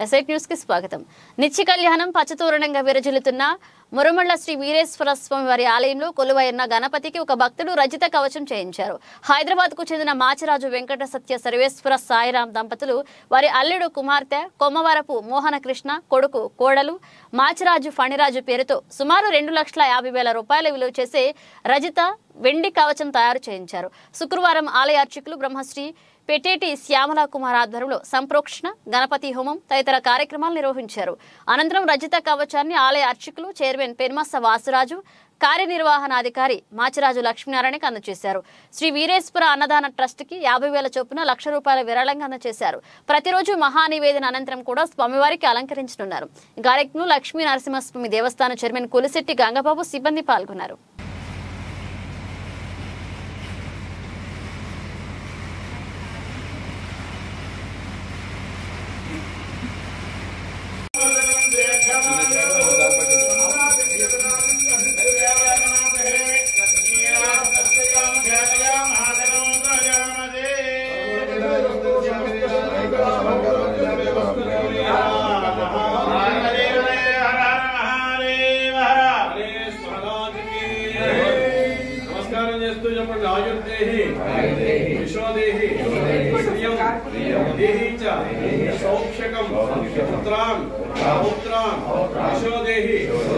ఎస్ఐట్ news కి స్వాగతం నిత్య కళ్యాణం పచ్చతోరణంగా విరజిల్లుతున్న మురమళ్ళ శ్రీ వీరేశ్వర స్వామి వారి ఆలయంలో కొలువైన గణపతికి ఒక భక్తుడు రజిత కవచం చేయించారు హైదరాబాద్ కు చెందిన మాచిరాజు వెంకట సత్య సర్వేశ్వర సాయిరాం దంపతులు వారి అల్లుడు కుమార్తె కొమ్మవరపు మోహన కృష్ణ కొడుకు కోడలు మాచిరాజు ఫణిరాజు పేరుతో సుమారు రెండు లక్షల యాభై వేల రూపాయల విలువ చేసే రజిత వెండి కవచం తయారు చేయించారు శుక్రవారం ఆలయ అర్చకులు బ్రహ్మశ్రీ పెటేటి శ్యామలా కుమార్ ఆధ్వర్యంలో సంప్రోక్షణ గణపతి హోమం తదితర కార్యక్రమాలు నిర్వహించారు అనంతరం రజిత కవచాన్ని ఆలయ అర్చకులు చైర్మన్ పెన్మస్స వాసురాజు కార్యనిర్వహణాధికారి మాచిరాజు లక్ష్మీనారాయణకి అందజేశారు శ్రీ వీరేశ్వర అన్నదాన ట్రస్ట్ కి యాభై వేల చొప్పున లక్ష రూపాయల విరాళంగా అందజేశారు ప్రతిరోజు మహానివేదన అనంతరం కూడా స్వామివారికి అలంకరించనున్నారు ఈ కార్యక్రమంలో లక్ష్మీ నరసింహస్వామి దేవస్థానం చైర్మన్ కులిశెట్టి గంగబాబు సిబ్బంది పాల్గొన్నారు నమస్కారం చేస్తూ చెప్పండి ఆయుర్దేహి విశ్వదేహి శ్రియం దేహి చ సౌక్షకం పుత్రాన్ పౌత్రాన్ విశ్వదేహి